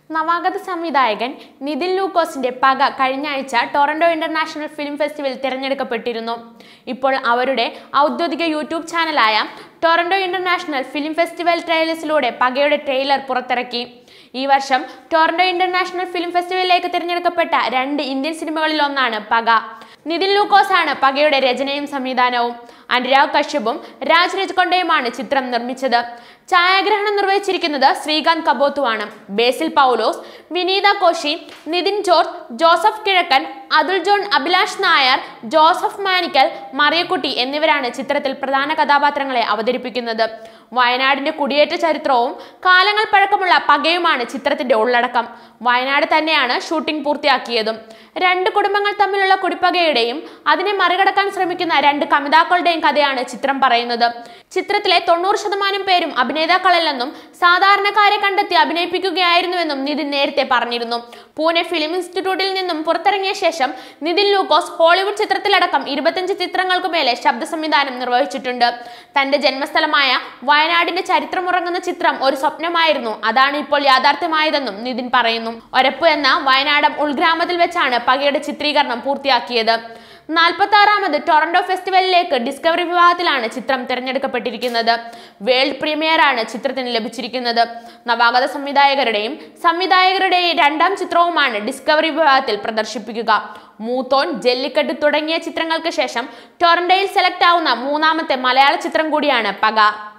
നവാഗത സംവിധായകൻ നിതിൻ ലൂക്കോസിന്റെ പക കഴിഞ്ഞ ആഴ്ച ടൊറന്റോ ഇന്റർനാഷണൽ ഫിലിം ഫെസ്റ്റിവൽ തിരഞ്ഞെടുക്കപ്പെട്ടിരുന്നു ഇപ്പോൾ അവരുടെ ഔദ്യോഗിക യൂട്യൂബ് ചാനലായ ടൊറന്റോ ഇന്റർനാഷണൽ ഫിലിം ഫെസ്റ്റിവൽ ട്രെയിലേഴ്സിലൂടെ പകയുടെ ട്രെയിലർ പുറത്തിറക്കി ഈ വർഷം ടൊറന്റോ ഇന്റർനാഷണൽ ഫിലിം ഫെസ്റ്റിവലിലേക്ക് തിരഞ്ഞെടുക്കപ്പെട്ട രണ്ട് ഇന്ത്യൻ സിനിമകളിൽ ഒന്നാണ് പക നിതിൻ ലൂക്കോസ് ആണ് പകയുടെ രചനയും സംവിധാനവും അനുരാഗ് കശ്യപും രാജ് രജകൊണ്ടയുമാണ് ചിത്രം നിർമ്മിച്ചത് ഛായാഗ്രഹണം നിർവഹിച്ചിരിക്കുന്നത് ശ്രീകാന്ത് കബോത്തുവാണ് ബേസിൽ പൗലോസ് വിനീത കോശി നിതിൻ ജോർജ് ജോസഫ് കിഴക്കൻ അതുൽ ജോൺ അഭിലാഷ് നായർ ജോസഫ് മാനിക്കൽ മറിയക്കുട്ടി എന്നിവരാണ് ചിത്രത്തിൽ പ്രധാന കഥാപാത്രങ്ങളെ അവതരിപ്പിക്കുന്നത് വയനാടിന്റെ കുടിയേറ്റ ചരിത്രവും കാലങ്ങൾ പഴക്കമുള്ള പകയുമാണ് ചിത്രത്തിന്റെ ഉള്ളടക്കം വയനാട് തന്നെയാണ് ഷൂട്ടിംഗ് പൂർത്തിയാക്കിയതും രണ്ട് കുടുംബങ്ങൾ തമ്മിലുള്ള കുടിപ്പകയുടെയും അതിനെ മറികടക്കാൻ ശ്രമിക്കുന്ന രണ്ട് കമിതാക്കളുടെയും കഥയാണ് ചിത്രം പറയുന്നത് ചിത്രത്തിലെ തൊണ്ണൂറ് ശതമാനം പേരും അഭിനേതാക്കളല്ലെന്നും സാധാരണക്കാരെ കണ്ടെത്തി അഭിനയിപ്പിക്കുകയായിരുന്നുവെന്നും നിതിൻ നേരത്തെ പറഞ്ഞിരുന്നു പൂനെ ഫിലിം ഇൻസ്റ്റിറ്റ്യൂട്ടിൽ നിന്നും പുറത്തിറങ്ങിയ ശേഷം നിതിൻ ലൂക്കോസ് ഹോളിവുഡ് ചിത്രത്തിലടക്കം ഇരുപത്തഞ്ച് ചിത്രങ്ങൾക്കു മേലെ ശബ്ദ സംവിധാനം നിർവഹിച്ചിട്ടുണ്ട് തന്റെ ജന്മസ്ഥലമായ വയനാടിന്റെ ചരിത്രമുറങ്ങുന്ന ചിത്രം ഒരു സ്വപ്നമായിരുന്നു അതാണ് ഇപ്പോൾ യാഥാർത്ഥ്യമായതെന്നും നിതിൻ പറയുന്നു ഒരപ്പ് എന്ന വയനാടൻ ഉൾഗ്രാമത്തിൽ വെച്ചാണ് പകയുടെ ചിത്രീകരണം പൂർത്തിയാക്കിയത് നാൽപ്പത്തി ആറാമത് ടൊറന്റോ ഫെസ്റ്റിവലിലേക്ക് ഡിസ്കവറി വിഭാഗത്തിലാണ് ചിത്രം തിരഞ്ഞെടുക്കപ്പെട്ടിരിക്കുന്നത് വേൾഡ് പ്രീമിയറാണ് ചിത്രത്തിന് ലഭിച്ചിരിക്കുന്നത് നവാഗത സംവിധായകരുടെയും സംവിധായകരുടെയും രണ്ടാം ചിത്രവുമാണ് ഡിസ്കവറി വിഭാഗത്തിൽ പ്രദർശിപ്പിക്കുക മൂത്തോൻ ജല്ലിക്കെട്ട് തുടങ്ങിയ ചിത്രങ്ങൾക്ക് ശേഷം ടൊറന്റോയിൽ സെലക്ട് ആവുന്ന മൂന്നാമത്തെ മലയാള ചിത്രം കൂടിയാണ് പക